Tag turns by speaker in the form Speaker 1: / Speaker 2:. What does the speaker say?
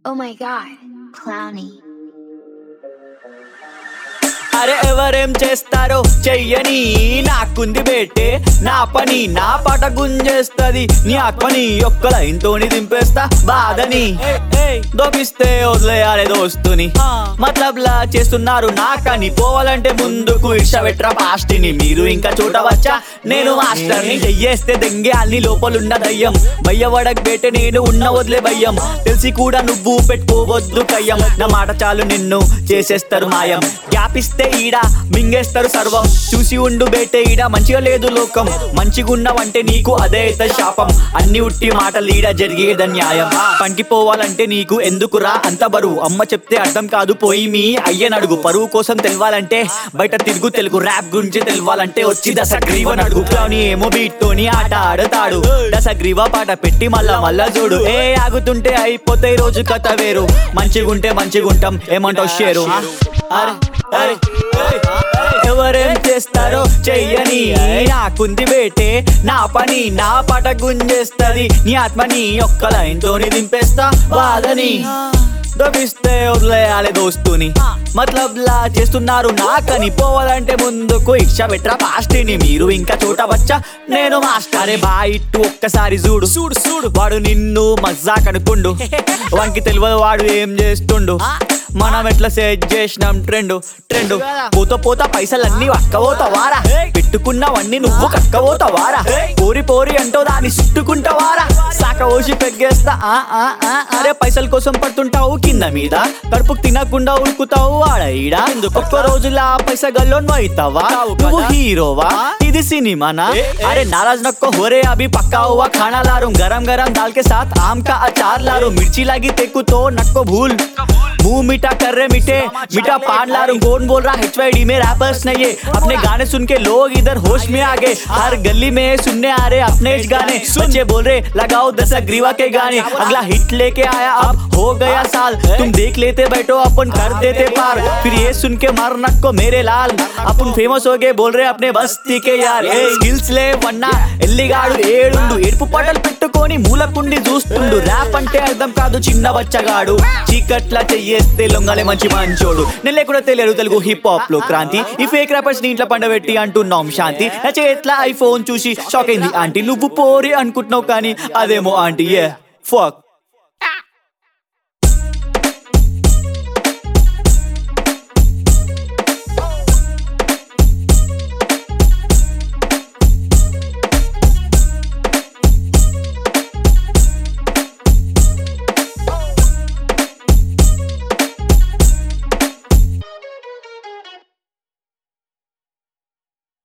Speaker 1: Oh my god. Clowny.
Speaker 2: అరే ఎవరేం చేస్తారో చెయ్యని నాకుంది బేటే నా పని నా పాట గుంజేస్తది నీ ఆత్మని ఒక్క లైన్ తోని దింపేస్తా బాధని దోపిస్తే వదిలేయాలి దోస్తుని మతలబ్లా చేస్తున్నారు నాకని పోవాలంటే ముందుకు ఇష్టపెట్రా పాస్టిని మీరు ఇంకా చూడవచ్చా నేను మాస్టర్ని చెయ్యేస్తే దెంగేయాలి లోపలున్న దయ్యం భయ్యవడక్ బేటే నేను ఉన్న వదిలే భయ్యం తెలిసి కూడా నువ్వు పెట్టుకోవద్దు కయ్యం నా మాట చాలు నిన్ను చేసేస్తారు మాయం గ్యాప్ ఇస్తే ఈడ మింగేస్తారు సర్వం చూసి ఉండు బేటే ఈడ మంచిగా లేదు లోకం మంచిగున్నావంటే నీకు అదే అయితే శాపం అన్ని ఉట్టి మాటలు ఈడ జరిగేది న్యాయం పంకిపోవాలంటే నీకు ఎందుకురా అంత బరువు అమ్మ చెప్తే అర్థం కాదు పోయి మీ అయ్యనడుగు పరువు కోసం తెలవాలంటే బయట తిరుగు తెలుగు ర్యాప్ గురించి తెలవాలంటే వచ్చి దశగ్రీవ నడుగు కానీ ఏమో బీట్ తోని ఆట ఆడతాడు దశగ్రీవ పాట పెట్టి మళ్ళా మళ్ళా చూడు ఏ ఆగుతుంటే అయిపోతే ఈ రోజు కథ వేరు మంచిగుంటే మంచిగుంటాం ఏమంటావు షేరు అరే, అరే, అరే, ఎవరేం చేస్తారో చెయ్యని నాకుంది బేటే నా పని నా పాట గుంజేస్తది నీ ఆత్మని ఒక్క లైన్ తోని దింపేస్తా బాధని దొబిస్తే వదిలేయాలి దోస్తుని మతలబ్లా చేస్తున్నారు నాకని పోవాలంటే ముందుకు ఇచ్చ పెట్టరా పాస్టిని మీరు ఇంకా చూడవచ్చా నేను మాస్టరే బాయిట్టు ఒక్కసారి చూడు చూడు చూడు వాడు నిన్ను మజాక్ అనుకుండు వానికి తెలియదు వాడు ఏం చేస్తుండు మనం ఎట్లా సెట్ చేసినాం ట్రెండ్ ట్రెండ్ పోత పోత పైసలన్నీ వక్కబోతావారా పెట్టుకున్నవన్నీ నువ్వు కక్కబోతావారా పోరి పోరి అంటో దాన్ని చుట్టుకుంటావారా సాక ఓసి పెగ్గేస్తా ఆ, ఆ, ఆ, అరే పైసల కోసం పడుతుంటావు కింద మీద కడుపుకు తినకుండా ఉడుకుతావు ఆడ ఈడ ఒక్క రోజులా పైసా గల్లోన్ అవుతావా నువ్వు హీరోవా ఇది సినిమానా अरे नाराज नको हो रे अभी पक्का हुआ खाना ला रहा हूँ गरम गरम दाल के साथ आम का अचार ला रहा हूँ मिर्ची लगी तेकू तो नको भूल मुंह मीठा कर रहे मीठे मीठा पान ला रहा हूँ कौन बोल रहा एच में रैपर्स नहीं है अपने गाने सुन के लोग इधर होश में आ गए हर गली में सुनने आ रहे अपने ही गाने बच्चे बोल रहे लगाओ दस ग्रीवा के गाने अगला हिट लेके आया अब हो गया साल तुम देख लेते बैठो अपन कर देते पार फिर ये सुन के मार नको मेरे लाल अपन फेमस हो गए बोल रहे अपने बस्ती के यार స్కిల్స్ లేవన్నా ఎల్లిగాడు ఏడుండు ఏడుపు పాటలు పెట్టుకొని మూలకుండి చూస్తుండు ర్యాప్ అంటే అర్థం కాదు చిన్న బచ్చగాడు చీకట్లా చెయ్యేస్తే లొంగలే మంచి మంచోడు నేను లేకుండా తెలియదు తెలుగు హిప్ హాప్ లో క్రాంతి ఈ ఫేక్ ర్యాపర్స్ ని ఇంట్లో పండబెట్టి అంటున్నాం శాంతి నా చేట్ల ఐఫోన్ చూసి షాక్ అయింది ఆంటీ నువ్వు పోరి అనుకుంటున్నావు కానీ అదేమో ఆంటీ ఏ ఫక్